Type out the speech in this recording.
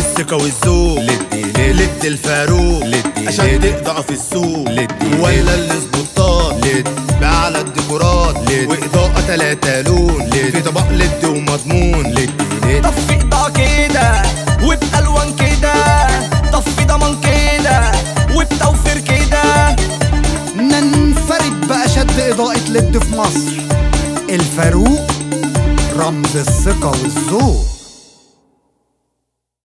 الثقة والذوق لدي لد لد الفاروق لدي اشد لد. ضعف السوق لدي ولا الاسبوطات لد. على الديكورات لد. واضاءة تلاتة لون لد. في طبق لد ومضمون لدي لد طفي اضاءة كده وبألوان كده طفي ضمان كده وبتوفير كده ننفرد بأشد إضاءة لد في مصر الفاروق رمز الثقة والذوق